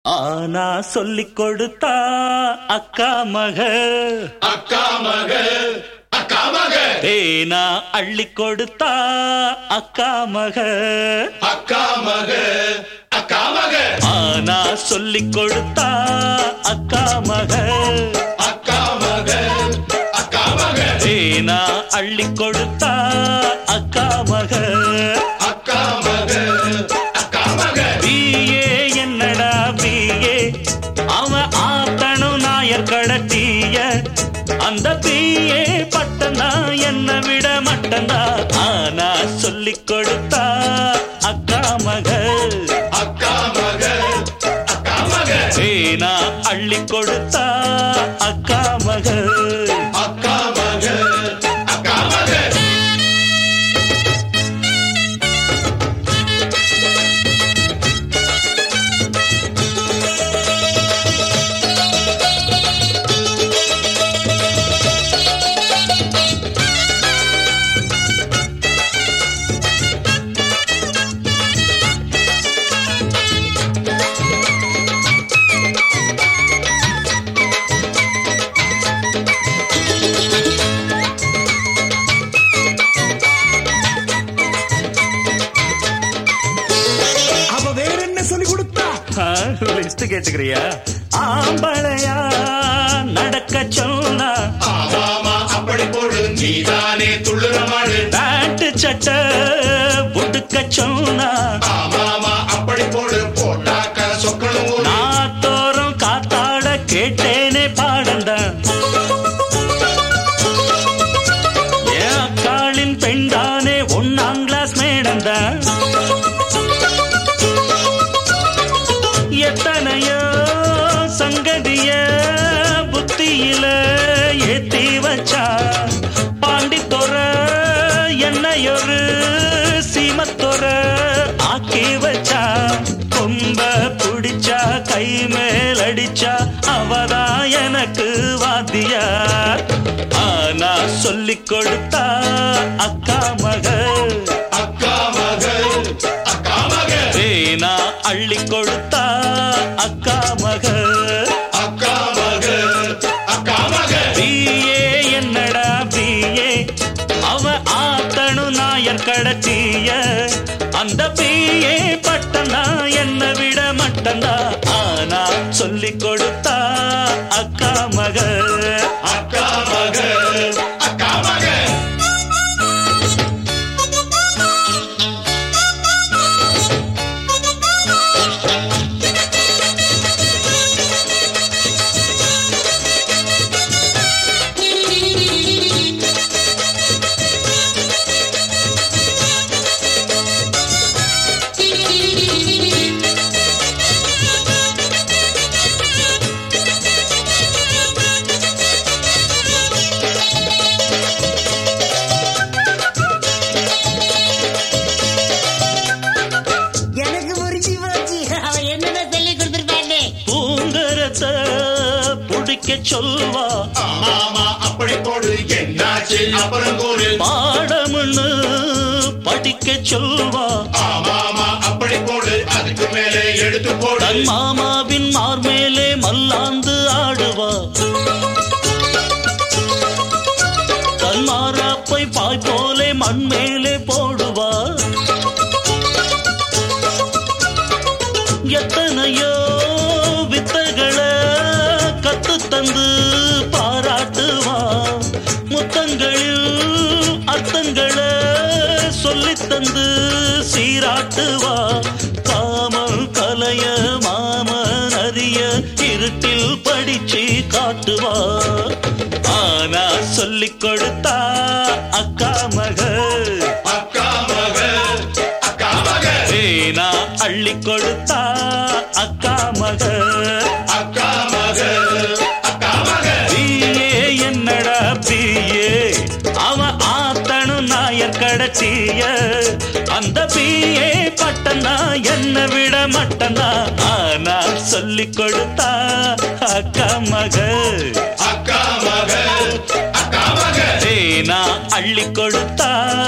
ஆனா சொல்லிக் கொடுத்தா அக்கா மக அக்கா மக அக்கா மக தேனா அள்ளி கொடுத்தா அக்கா மக அக்கா மக அக்கா மக ஆனா சொல்லிக் கொடுத்தா அக்கா மக அக்கா மக அக்கா மக தேனா அள்ளி கொடுத்தா அக்கா மக அக்கா மக அக்கா மக பிஏ என்னடா பிஏ அவன் ஆத்தனும் நாயர் கடத்திய அந்த பிஏ பட்டந்தா என்ன விட மட்டந்தா ஆனா சொல்லிக் கொடுத்தா அக்கா மக அக்கா மக அக்கா மக தேனா அள்ளி கொடுத்தா அக்கா மக அக்கா மக அக்கா மக அவ வேற என்ன சொல்லி கொடுத்தா லிஸ்ட் கேட்டுக்கிறியா ஆம்பளையா நடக்க சொன்னா ஆமாமா அப்படி போடு நீதானே துள்ளுற மாடு பேண்ட் சட்டை உடுக்க சொன்னா ஆமாமா அப்படி போடு போட்டாக்க சொக்கணும் ஒரு நாத்தோறும் காத்தாட கேட்டேனே பாடந்தான் என் அக்காளின் பெண்தானே ஒன்னாம் கிளாஸ் மேடந்தான் எத்தனையோ சங்கதிய புத்தியில ஏத்தி வச்சா பாண்டித்தொர என்னையொரு சீமத்தொர ஆக்கி வச்சா கொம்ப புடிச்சா கை மேல் அடிச்சா அவதா எனக்கு வாத்தியார் ஆனா சொல்லிக் கொடுத்தா அக்கா மகள் அக்கா மக அக்கா மக தேனா அள்ளி கொடுத்தா அக்கா மக அக்கா மக அக்கா மக பிஏ என்னடா பிஏ அவ ஆத்தனு நாயர் கடத்திய அந்த பிஏ பட்டந்தா என்ன விட மட்டந்தா ஆனா சொல்லிக் கொடுத்தா அக்கா மக அக்கா மக அக்கா மக எனக்கு புரிஞ்சு போச்சு அவன் என்னென்ன சொல்லி கொடுத்துருப்பானே பூங்கரத்தை புடிக்க சொல்வா ஆமாமா அப்படி போடு என்னாச்சு அப்புறம் கூறு பாடம்னு படிக்க சொல்வா ஆமாமா அப்படி போடு அதுக்கு மேலே எடுத்து போடு தன் மாமாவின் மார்மேலே மல்லாந்து ஆடுவா தன் மாறாப்பை பாய் போலே மண் மேலே போடுவா எத்தனையோ வித்தைகளை கத்து தந்து பாராட்டுவா முத்தங்களில் அர்த்தங்களை சொல்லித் தந்து சீராட்டுவா காமல் கலைய மாமன் அறிய இருட்டில் படிச்சு காட்டுவா ஆனா சொல்லிக் கொடுத்தா அக்கா மக அக்கா மக அக்கா மக தேனா அள்ளி கொடுத்தா அக்கா மக அக்கா மக அக்கா மக பிஏ என்னடா பிஏ அவன் ஆத்தனு நாயர் கடத்திய அந்த பிஏ பட்டந்தா என்ன விட மட்டந்தா ஆனா சொல்லிக் கொடுத்தா அக்கா மக அக்கா மக அக்கா மக தேனா அள்ளி கொடுத்தா